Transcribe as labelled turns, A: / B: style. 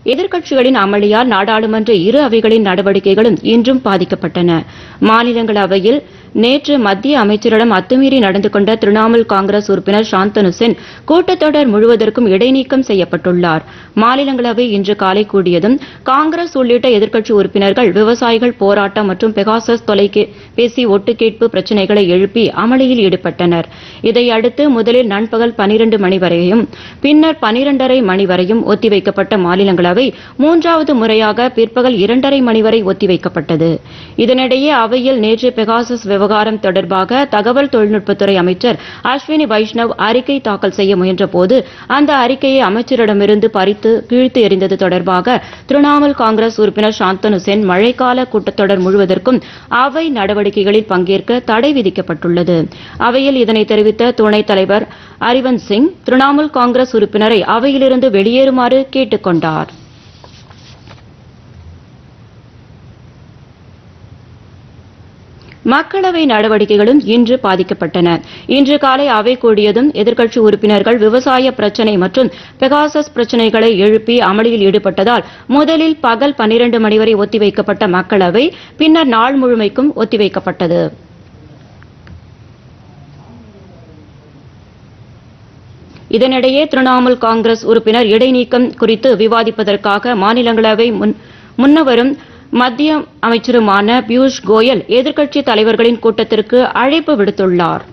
A: எதிர்க்கட்சிகளின் அமளியால் நாடாளுமன்ற இரு அவைகளின் நடவடிக்கைகளும் இன்றும் பாதிக்கப்பட்டன மாநிலங்களவையில் நேற்று மத்திய அமைச்சரிடம் அத்துமீறி நடந்து கொண்ட திரிணாமுல் காங்கிரஸ் உறுப்பினர் சாந்தனு சென் கூட்டத்தொடர் முழுவதற்கும் இடைநீக்கம் செய்யப்பட்டுள்ளார் மாநிலங்களவை இன்று காலை கூடியதும் காங்கிரஸ் உள்ளிட்ட எதிர்க்கட்சி உறுப்பினர்கள் விவசாயிகள் போராட்டம் மற்றும் பெகாசஸ் தொலைபேசி ஒட்டுக்கேட்பு பிரச்சினைகளை எழுப்பி அமளியில் ஈடுபட்டனர் இதையடுத்து முதலில் நண்பகல் பனிரண்டு மணி வரையும் பின்னர் பனிரெண்டரை மணி வரையும் ஒத்திவைக்கப்பட்ட மாநிலங்களவை மூன்றாவது முறையாக பிற்பகல் இரண்டரை மணி வரை ஒத்திவைக்கப்பட்டது இதனிடையே அவையில் நேற்று பெகாசஸ் விவகாரம் தொடர்பாக தகவல் தொழில்நுட்பத்துறை அமைச்சர் அஸ்வினி வைஷ்ணவ் அறிக்கை தாக்கல் செய்ய முயன்றபோது அந்த அறிக்கையை அமைச்சரிடமிருந்து பறித்து கிழித்து எறிந்தது தொடர்பாக திரிணாமுல் காங்கிரஸ் உறுப்பினர் சாந்தனு சென் மழைக்கால கூட்டத்தொடர் முழுவதற்கும் அவை நடவடிக்கைகளில் பங்கேற்க தடை விதிக்கப்பட்டுள்ளது அவையில் இதனை தெரிவித்த துணைத் தலைவர் ஹரிவன்ஸ் சிங் திரிணாமுல் காங்கிரஸ் உறுப்பினரை அவையிலிருந்து வெளியேறுமாறு கேட்டுக் கொண்டார் மக்களவை நடவடிக்கைகளும் இன்று பாதிக்கப்பட்டன இன்று காலை அவை கூடியதும் எதிர்க்கட்சி உறுப்பினர்கள் விவசாய பிரச்சினை மற்றும் பெகாசஸ் பிரச்சினைகளை எழுப்பி அமளியில் ஈடுபட்டதால் முதலில் பகல் பன்னிரண்டு மணி வரை ஒத்திவைக்கப்பட்ட மக்களவை பின்னர் நாள் முழுமைக்கும் ஒத்திவைக்கப்பட்டது இதனிடையே திரிணாமுல் காங்கிரஸ் உறுப்பினர் இடைநீக்கம் குறித்து விவாதிப்பதற்காக மாநிலங்களவை முன் முன்னவரும் மத்திய அமைச்சருமான பியூஷ் கோயல் எதிர்க்கட்சி தலைவர்களின் கூட்டத்திற்கு அழைப்பு விடுத்துள்ளார்